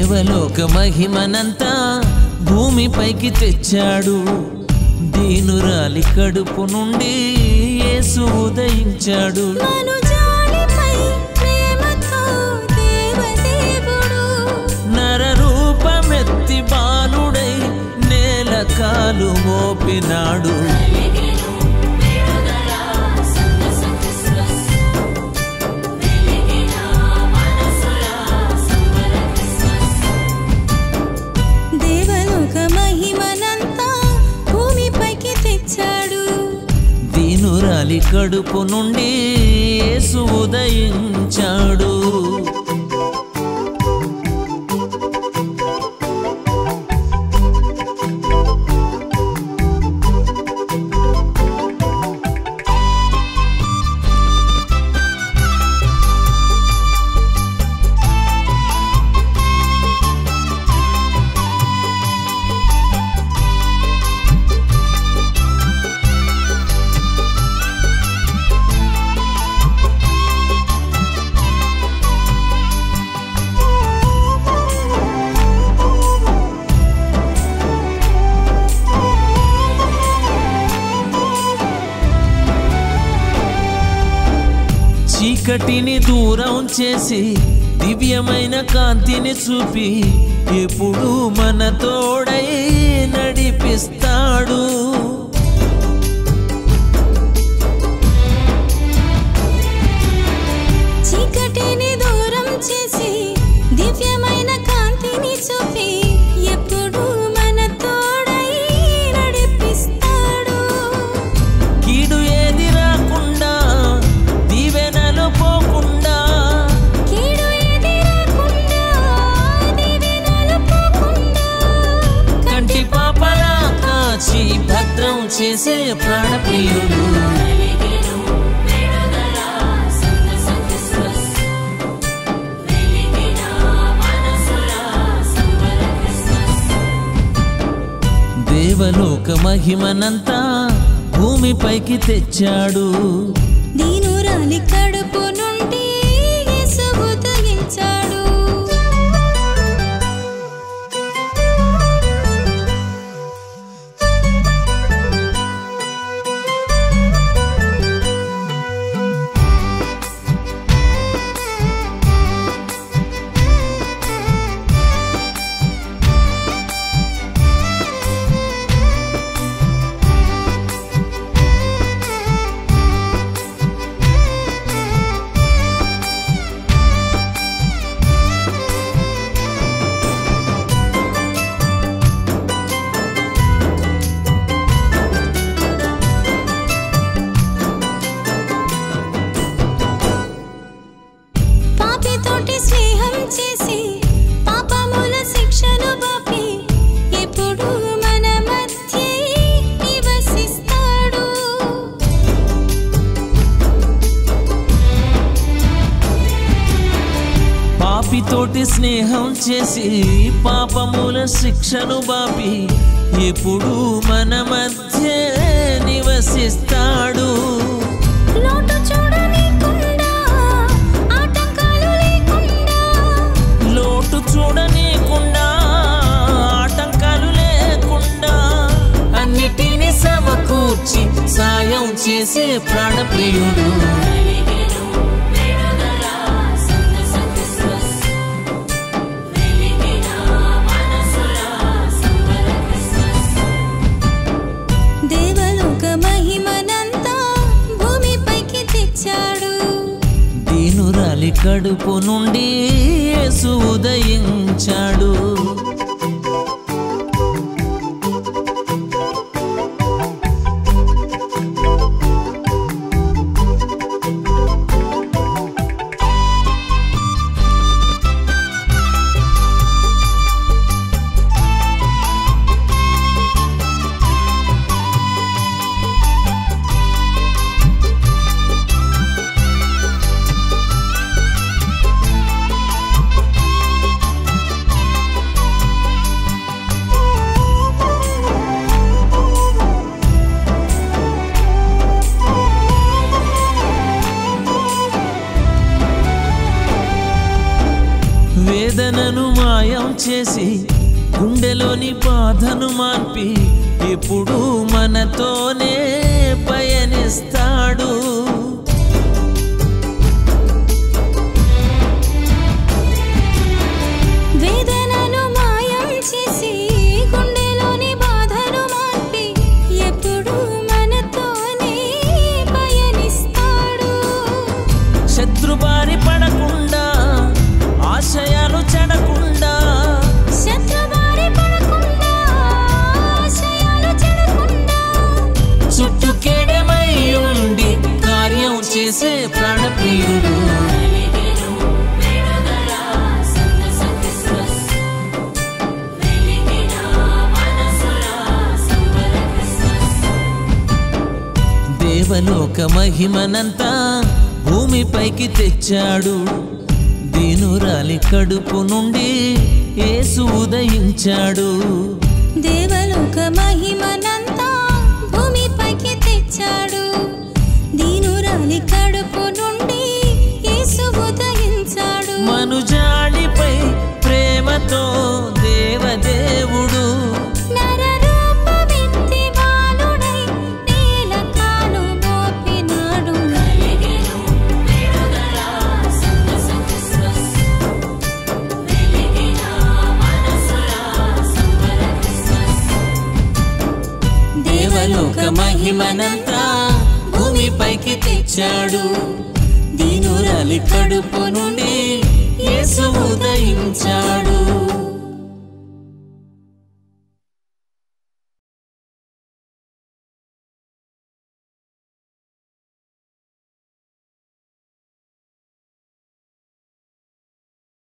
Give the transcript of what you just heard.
దేవలోక మహిమనంతా భూమిపైకి తెచ్చాడు దీనురాలి కడుపు నుండి యేసు ఉదయించాడు మనుజాలిపై ప్రేమతో దేవదేవుడు నరరూపమెత్తి బాలుడై నేల కాలు మోపినాడు దేవలోక మహిమనంతా భూమిపైకి తెచ్చాడు దీనురాలి కడుపు నుండి యేసు ఉదయించాడు చీకటిని దూరం చేసి దివ్యమైన కాంతిని చూపి ఎప్పుడు మన తోడై నడిపిస్తాడు చీకటిని దూరం చేసి దివ్యమైన కాంతిని చూపి ఎప్పుడు మన తోడై నడిపిస్తాడు కీడు ఏది రాకుండా దీవెనలు పోకుండా కీడు ఏది రాకుండా దీవెనలు పోకుండా కంటి పాపలా కాచి భద్రం చేసే ప్రాణప్రియుడు దేవలోక మహిమనంతా భూమిపైకి తెచ్చాడు దీనురాలి కడుపు నుండి యేసు ఉదయించాడు పాపితోటి స్నేహం చేసి పాపముల శిక్షను బాపి ఎప్పుడు మన మధ్య నివసిస్తాడు పాపితోటి స్నేహం చేసి పాపముల శిక్షను బాపి ఎప్పుడు మన మధ్య నివసిస్తాడు లోటు చూడనీకుండా ఆటంకాలు లేకుండా లోటు చూడనీయకుండా ఆటంకాలు లేకుండా అన్నిటినీ సమకూర్చి సాయం చేసే ప్రాణప్రియుడు దేవలోక మహిమనంతా భూమిపైకి తెచ్చాడు దీనురాలి కడుపు నుండి యేసు ఉదయించాడు మాయం చేసి గుండెలోని బాధను మాన్పి ఎప్పుడు మనతోనే పయనిస్తాడు వేదనను మాయం చేసి గుండెలోని బాధను మాన్పి ఎప్పుడు మనతోనే పయనిస్తాడు శత్రుబారి పడకుండా ఆశయాలు చెడకుండా శత్రువారి పడకుండా ఆశయాలు చెడకుండా చుట్టూ కేడమై ఉండి కార్యం చేసే ప్రాణప్రియుడు దేవలోక మహిమనంతా భూమిపైకి తెచ్చాడు దీనురాలి కడుపు నుండి యేసు ఉదయించాడు దేవలోక మహిమనంతా భూమిపైకి తెచ్చాడు దీనురాలి కడుపు నుండి యేసు ఉదయించాడు మనుజాడిపై ప్రేమతో దేవదేవుడు నరరూపమెత్తి బాలుడై నేల కాలు మోపినాడు దేవలోక మహిమనంతా భూమిపైకి తెచ్చాడు దీనురాలి కడుపు నుండి యేసు ఉదయించాడు